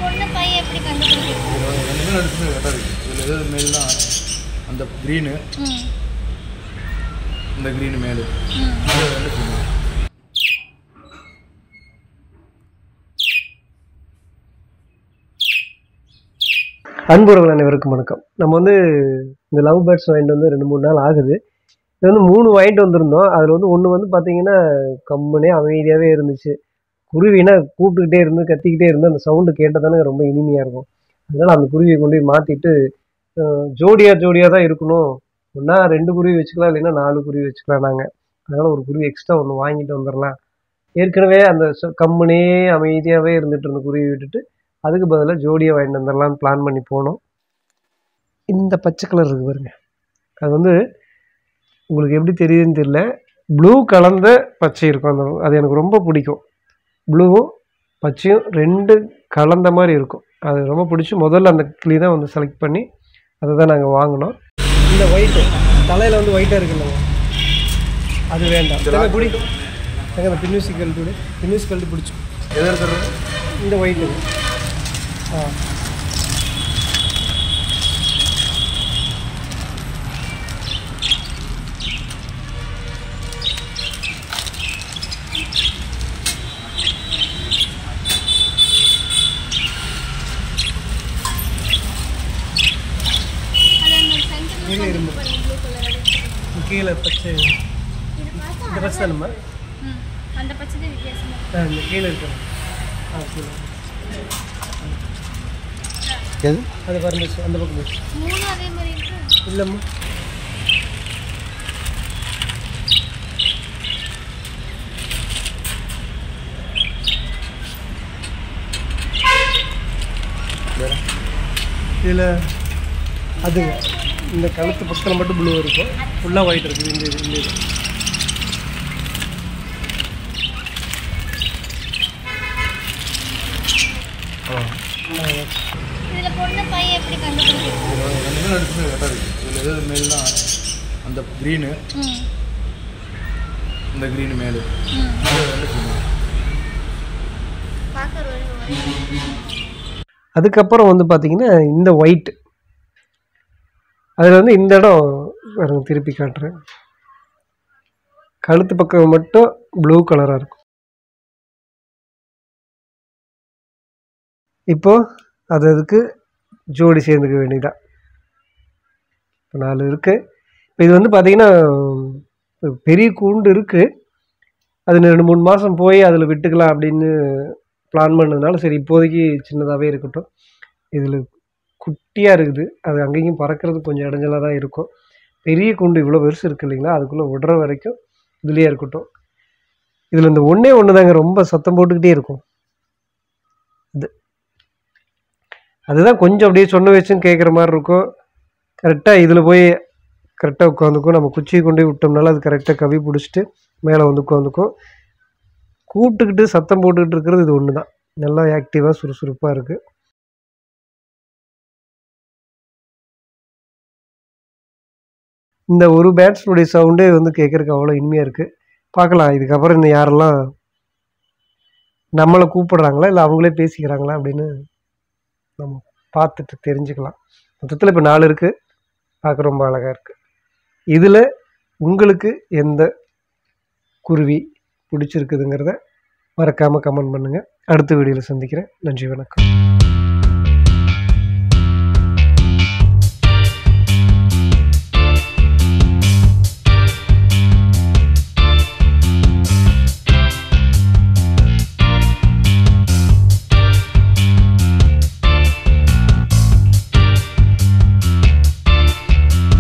பொண்ணு பையன் எப்படி கண்டுபிடிக்கிறது இதில் வந்து ரெண்டுமே ரெண்டு கரெக்டாக இருக்குது இதில் எது மேல்னா அந்த க்ரீனு ம் இந்த க்ரீனு மேலு ம் அது ரெண்டு female. அன்புறவர்கள் அனைவருக்கும் வணக்கம் நம்ம வந்து இந்த லவ் பேர்ட்ஸ் வாங்கிட்டு வந்து ரெண்டு மூணு நாள் ஆகுது இது வந்து மூணு வாங்கிட்டு வந்திருந்தோம் அதில் வந்து ஒன்று வந்து பார்த்தீங்கன்னா கம்முனே அமைதியாகவே இருந்துச்சு குருவினா கூப்பிட்டுக்கிட்டே இருந்து கத்திக்கிட்டே இருந்து அந்த சவுண்டு கேட்டதானே ரொம்ப இனிமையாக இருக்கும் அதனால் அந்த குருவியை கொண்டு போய் மாற்றிட்டு ஜோடியாக ஜோடியாக தான் இருக்கணும் ஒன்றா ரெண்டு குருவி வச்சுக்கலாம் இல்லைன்னா நாலு குருவி வச்சுக்கலாம் நாங்கள் அதனால் ஒரு குருவி எக்ஸ்ட்ரா ஒன்று வாங்கிட்டு வந்துடலாம் ஏற்கனவே அந்த ச- கம்முனே அமைதியாகவே இருந்துட்டு இருந்த குருவி விட்டுட்டு அதுக்கு பதிலாக ஜோடியாக வாங்கிட்டு வந்துடலாம்னு பிளான் பண்ணி போனோம் இந்த பச்சை கலர் இருக்கு பாருங்க அது வந்து உங்களுக்கு எப்படி தெரியுதுன்னு தெரியல ப்ளூ கலந்த பச்சை இருக்கும் அந்த அது எனக்கு ரொம்ப பிடிக்கும் ப்ளூவும் பச்சையும் ரெண்டு கலந்த மாதிரி இருக்கும் அது ரொம்ப பிடிச்சி முதல்ல அந்த கிளி தான் வந்து செலக்ட் பண்ணி அதை தான் நாங்கள் வாங்கினோம் இந்த ஒயிட்டு தலையில் வந்து ஒயிட்டாக இருக்குல்ல அது வேண்டாம் தங்க பிடி தங்க அந்த பின்யூசி கழட்டு பின்யூசி கழட்டு பிடிச்சி எது இருக்கிறது இந்த ஒயிட்டு ஆ அது அந்த சென்டர் ப்ளூ கலர் கீழே பச்சை இது இந்த பச்சை தானம்மா ம் அந்த பச்சை தான் வித்தியாசமா இருக்கு. ஆ இந்த கீழே இருக்கிறது ஆ கீழே எது அது பாருங்க அந்த பக்கம் போச்சு மூணும் அதே மாதிரி இருக்கு இல்லைம்மா இதில் அதுங்க இந்த கழுத்து பக்கத்தில் மட்டும் ப்ளூ இருக்கும் ஃபுல்லாக ஒயிட் இருக்குது இந்த இது இந்த இது இதுல பொண்ணு பையன் எப்படி கண்டுபிடிக்கிறது இதில் வந்து ரெண்டுமே ரெண்டு கரெக்டாக இருக்குது இதில் எது மேல்னா அந்த க்ரீனு ம் இந்த க்ரீனு மேலு ம் அது ரெண்டு female. பார்க்க ஒரு ஒரு அதுக்கப்புறம் வந்து பார்த்தீங்கன்னா இந்த ஒயிட் அதில் வந்து இந்த இடம் பாருங்க திருப்பி காட்டுறேன் கழுத்து பக்கம் மட்டும் ப்ளூ கலராக இருக்கும் இப்போ அது அதுக்கு ஜோடி சேர்ந்துக்க வேண்டியதான் இப்போ நாலு இருக்குது இப்போ இது வந்து பார்த்தீங்கன்னா பெரிய கூண்டு இருக்குது அது ரெண்டு மூணு மாதம் போய் அதில் விட்டுக்கலாம் அப்படின்னு பிளான் பண்ணதுனால சரி இப்போதைக்கு சின்னதாகவே இருக்கட்டும் இதில் குட்டியாக இருக்குது அது அங்கேயும் பறக்கிறது கொஞ்சம் இடைஞ்சலாக தான் இருக்கும் பெரிய கூண்டு இவ்வளோ பெருசு இருக்கு இல்லைங்களா அதுக்குள்ளே விடுற வரைக்கும் இதுலேயே இருக்கட்டும் இதில் இந்த ஒன்றே ஒன்று தாங்க ரொம்ப சத்தம் போட்டுக்கிட்டே இருக்கும் இது அதுதான் கொஞ்சம் அப்படியே சொன்ன வச்சும் கேட்குற மாதிரி இருக்கும் கரெக்டாக இதில் போய் கரெக்டாக உட்காந்துக்கும் நம்ம குச்சியை கொண்டு போய் விட்டோம்னால அது கரெக்டாக கவி பிடிச்சிட்டு மேலே வந்து உட்காந்துக்கும் கூப்பிட்டுக்கிட்டு சத்தம் போட்டுக்கிட்டு இருக்கிறது இது ஒன்று தான் நல்லா ஆக்டிவாக சுறுசுறுப்பாக இருக்குது இந்த ஒரு பேட்ஸ்னுடைய சவுண்டே வந்து கேட்குறக்கு அவ்வளோ இனிமையாக இருக்குது பார்க்கலாம் இதுக்கப்புறம் இந்த யாரெல்லாம் நம்மளை கூப்பிடுறாங்களா இல்லை அவங்களே பேசிக்கிறாங்களா அப்படின்னு நம்ம பார்த்துட்டு தெரிஞ்சுக்கலாம் மொத்தத்தில் இப்போ நாலு இருக்குது பார்க்க ரொம்ப அழகாக இருக்குது இதில் உங்களுக்கு எந்த குருவி பிடிச்சிருக்குதுங்கிறத மறக்காமல் கமெண்ட் பண்ணுங்கள் அடுத்த வீடியோவில் சந்திக்கிறேன் நன்றி வணக்கம்